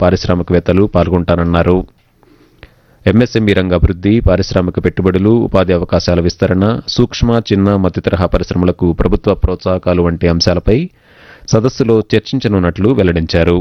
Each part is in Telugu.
పారిశ్రామికవేత్తలు పాల్గొంటానన్నారు ఎంఎస్ఎంఈ రంగ అభివృద్ధి పారిశ్రామిక పెట్టుబడులు ఉపాధి అవకాశాల విస్తరణ సూక్ష్మ చిన్న మధ్య తరహా పరిశ్రమలకు ప్రభుత్వ ప్రోత్సాహకాలు వంటి అంశాలపై సదస్సులో చర్చించనున్నట్లు వెల్లడించారు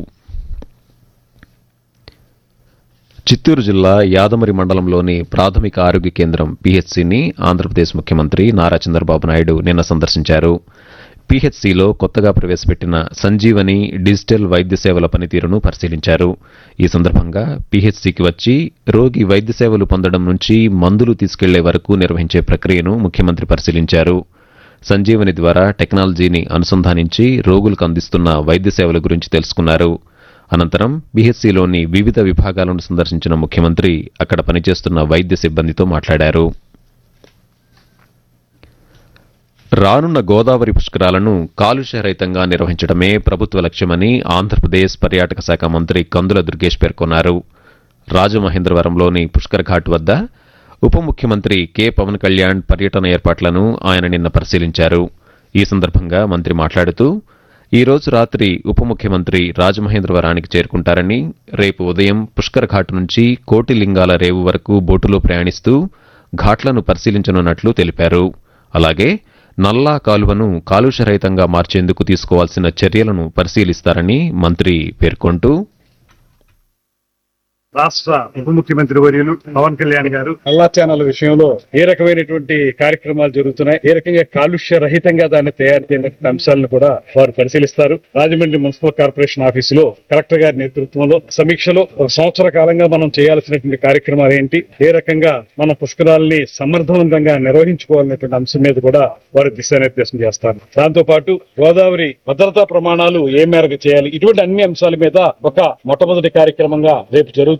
చిత్తూరు జిల్లా యాదమరి మండలంలోని ప్రాథమిక ఆరోగ్య కేంద్రం పీహెచ్సీని ఆంధ్రప్రదేశ్ ముఖ్యమంత్రి నారా చంద్రబాబు నాయుడు నిన్న సందర్శించారు పీహెచ్సీలో కొత్తగా ప్రవేశపెట్టిన సంజీవని డిజిటల్ వైద్య సేవల పనితీరును పరిశీలించారు ఈ సందర్భంగా పీహెచ్సీకి వచ్చి రోగి వైద్య సేవలు పొందడం నుంచి మందులు తీసుకెళ్లే వరకు నిర్వహించే ప్రక్రియను ముఖ్యమంత్రి పరిశీలించారు సంజీవని ద్వారా టెక్నాలజీని అనుసంధానించి రోగులకు అందిస్తున్న వైద్య సేవల గురించి తెలుసుకున్నారు అనంతరం బీహెచ్సీలోని వివిధ విభాగాలను సందర్శించిన ముఖ్యమంత్రి అక్కడ పనిచేస్తున్న వైద్య సిబ్బందితో మాట్లాడారు రానున్న గోదావరి పుష్కరాలను కాలుష్యరహితంగా నిర్వహించడమే ప్రభుత్వ లక్ష్యమని ఆంధ్రప్రదేశ్ పర్యాటక శాఖ మంత్రి కందుల దుర్గేష్ పేర్కొన్నారు రాజమహేంద్రవరంలోని పుష్కర్ ఘాట్ వద్ద ఉప ముఖ్యమంత్రి కె పవన్ కళ్యాణ్ పర్యటన ఏర్పాట్లను ఆయన నిన్న పరిశీలించారు ఈ సందర్భంగా మంత్రి మాట్లాడుతూ ఈ రోజు రాత్రి ఉప ముఖ్యమంత్రి రాజమహేంద్రవరానికి చేరుకుంటారని రేపు ఉదయం పుష్కర్ ఘాట్ నుంచి కోటిలింగాల రేవు వరకు బోటులో ప్రయాణిస్తూ ఘాట్లను పరిశీలించనున్నట్లు తెలిపారు అలాగే నల్లా కాలువను కాలుష్యరహితంగా మార్చేందుకు తీసుకోవాల్సిన చర్యలను పరిశీలిస్తారని మంత్రి పేర్కొంటూ రాష్ట్ర ఉప ముఖ్యమంత్రి వర్యులు పవన్ కళ్యాణ్ గారు నల్లా ఛానల్ విషయంలో ఏ రకమైనటువంటి కార్యక్రమాలు జరుగుతున్నాయి ఏ రకంగా కాలుష్య రహితంగా దాన్ని తయారు చేయడానికి అంశాలను కూడా వారు పరిశీలిస్తారు రాజమండ్రి మున్సిపల్ కార్పొరేషన్ ఆఫీసులో కలెక్టర్ గారి నేతృత్వంలో సమీక్షలో ఒక సంవత్సర కాలంగా మనం చేయాల్సినటువంటి కార్యక్రమాలు ఏంటి ఏ రకంగా మన పుష్కరాలని సమర్థవంతంగా నిర్వహించుకోవాలనేటువంటి అంశం మీద కూడా వారు దిశానిర్దేశం చేస్తారు దాంతో పాటు గోదావరి భద్రతా ప్రమాణాలు ఏ మేరకు చేయాలి ఇటువంటి అన్ని అంశాల మీద ఒక మొట్టమొదటి కార్యక్రమంగా రేపు జరుగుతుంది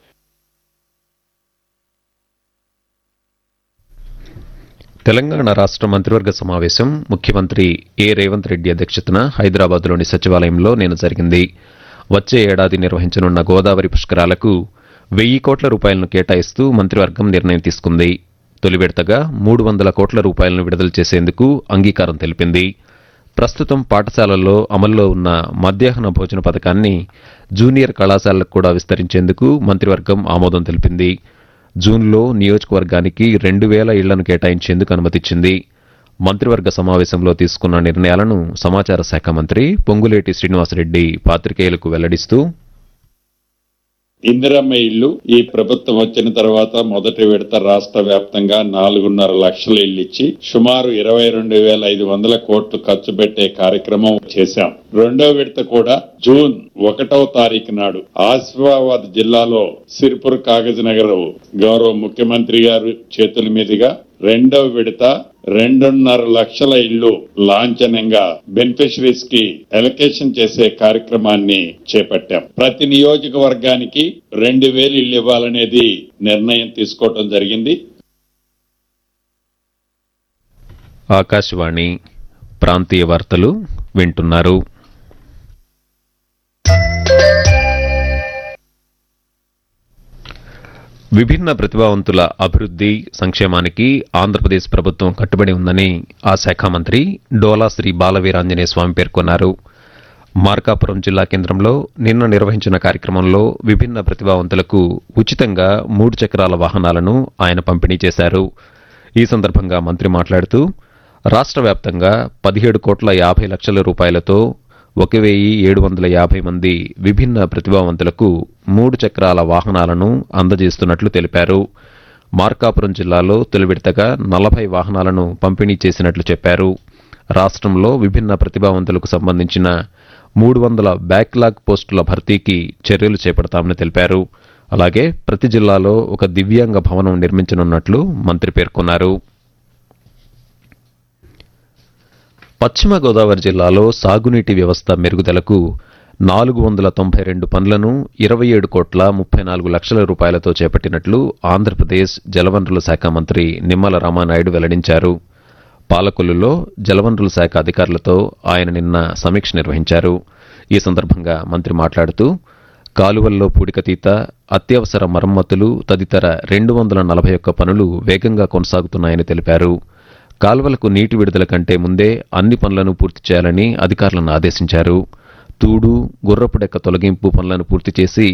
తెలంగాణ రాష్ట్ర మంత్రివర్గ సమావేశం ముఖ్యమంత్రి ఏ రేవంత్ రెడ్డి అధ్యక్షతన హైదరాబాద్లోని సచివాలయంలో నిన్న జరిగింది వచ్చే ఏడాది నిర్వహించనున్న గోదావరి పుష్కరాలకు వెయ్యి కోట్ల రూపాయలను కేటాయిస్తూ మంత్రివర్గం నిర్ణయం తీసుకుంది తొలి విడతగా మూడు వందల కోట్ల రూపాయలను విడుదల చేసేందుకు అంగీకారం తెలిపింది ప్రస్తుతం పాఠశాలల్లో అమల్లో ఉన్న మధ్యాహ్న భోజన పథకాన్ని జూనియర్ కళాశాలలకు కూడా విస్తరించేందుకు మంత్రివర్గం ఆమోదం తెలిపింది జూన్లో నియోజకవర్గానికి రెండు వేల ఇళ్లను కేటాయించేందుకు అనుమతిచ్చింది మంత్రివర్గ సమావేశంలో తీసుకున్న నిర్ణయాలను సమాచార శాఖ మంత్రి పొంగులేటి శ్రీనివాసరెడ్డి పాత్రికేయులకు వెల్లడిస్తూ ఇందిరమ్మ ఇల్లు ఈ ప్రభుత్వం వచ్చిన తర్వాత మొదటి విడత రాష్ట్ర వ్యాప్తంగా నాలుగున్నర లక్షల ఇల్లు ఇచ్చి సుమారు ఇరవై రెండు వేల ఐదు వందల కోట్లు ఖర్చు పెట్టే కార్యక్రమం చేశాం రెండో విడత కూడా జూన్ ఒకటవ తారీఖు నాడు ఆసిఫాబాద్ జిల్లాలో సిరిపుర్ కాగజ్ నగర్ గౌరవ ముఖ్యమంత్రి గారు చేతుల మీదుగా రెండో విడత రెండున్నర లక్షల ఇళ్లు లాంఛనంగా బెనిఫిషరీస్ కి ఎలకేషన్ చేసే కార్యక్రమాన్ని చేపట్టాం ప్రతి నియోజకవర్గానికి రెండు వేలు ఇళ్లు ఇవ్వాలనేది నిర్ణయం తీసుకోవటం జరిగింది ఆకాశవాణి ప్రాంతీయ వార్తలు వింటున్నారు విభిన్న ప్రతిభావంతుల అభివృద్ధి సంక్షేమానికి ఆంధ్రప్రదేశ్ ప్రభుత్వం కట్టుబడి ఉందని ఆ శాఖ మంత్రి డోలా శ్రీ బాలవీరాంజనేయ స్వామి పేర్కొన్నారు మార్కాపురం జిల్లా కేంద్రంలో నిన్న నిర్వహించిన కార్యక్రమంలో విభిన్న ప్రతిభావంతులకు ఉచితంగా మూడు చక్రాల వాహనాలను ఆయన పంపిణీ చేశారు ఈ సందర్భంగా మంత్రి మాట్లాడుతూ రాష్ట్ర వ్యాప్తంగా పదిహేడు కోట్ల యాభై లక్షల రూపాయలతో ఒక వెయ్యి ఏడు వందల యాభై మంది విభిన్న ప్రతిభావంతులకు మూడు చక్రాల వాహనాలను అందజేస్తున్నట్లు తెలిపారు మార్కాపురం జిల్లాలో తొలి విడతగా నలభై వాహనాలను పంపిణీ చేసినట్లు చెప్పారు రాష్ట్రంలో విభిన్న ప్రతిభావంతులకు సంబంధించిన మూడు వందల బ్యాక్లాగ్ పోస్టుల భర్తీకి చర్యలు చేపడతామని తెలిపారు అలాగే ప్రతి జిల్లాలో ఒక దివ్యాంగ భవనం నిర్మించనున్నట్లు మంత్రి పేర్కొన్నారు పశ్చిమ గోదావరి జిల్లాలో సాగునీటి వ్యవస్థ మెరుగుదలకు నాలుగు వందల తొంభై రెండు పనులను ఇరవై ఏడు కోట్ల ముప్పై నాలుగు లక్షల రూపాయలతో చేపట్టినట్లు ఆంధ్రప్రదేశ్ జలవనరుల శాఖ మంత్రి నిమ్మల రామానాయుడు వెల్లడించారు పాలకొల్లులో జలవనరుల శాఖ అధికారులతో ఆయన నిన్న సమీక్ష నిర్వహించారు ఈ సందర్భంగా మంత్రి మాట్లాడుతూ కాలువల్లో పూడికతీత అత్యవసర మరమ్మతులు తదితర రెండు వందల నలభై ఒక్క పనులు వేగంగా కొనసాగుతున్నాయని తెలిపారు కాల్వలకు నీటి విడుదల కంటే ముందే అన్ని పనులను పూర్తి చేయాలని అధికారులను ఆదేశించారు తూడు గుర్రపుడెక్క తొలగింపు పనులను పూర్తి చేసి